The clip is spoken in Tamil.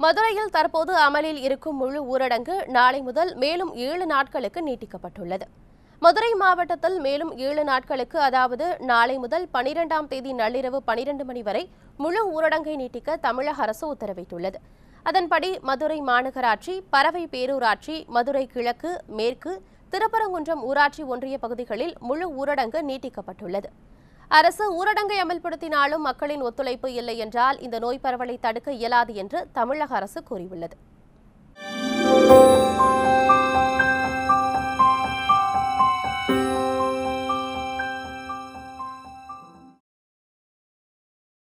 மதுரையில் தற்போது அமலில் இருக்கும் முழு ஊரடங்கு நாளை முதல் மேலும் ஏழு நாட்களுக்கு நீட்டிக்கப்பட்டுள்ளது மதுரை மாவட்டத்தில் மேலும் ஏழு நாட்களுக்கு அதாவது நாளை முதல் பனிரெண்டாம் தேதி நள்ளிரவு பனிரெண்டு மணி வரை முழு ஊரடங்கை நீட்டிக்க தமிழக அரசு உத்தரவிட்டுள்ளது அதன்படி மதுரை மாநகராட்சி பறவை பேரூராட்சி மதுரை கிழக்கு மேற்கு திருப்பரங்குன்றம் ஊராட்சி ஒன்றிய பகுதிகளில் முழு ஊரடங்கு நீட்டிக்கப்பட்டுள்ளது அரசு ஊரடங்கை அமல்படுத்தினாலும் மக்களின் ஒத்துழைப்பு இல்லை என்றால் இந்த நோய் பரவலை தடுக்க இயலாது என்று தமிழக அரசு கூறியுள்ளது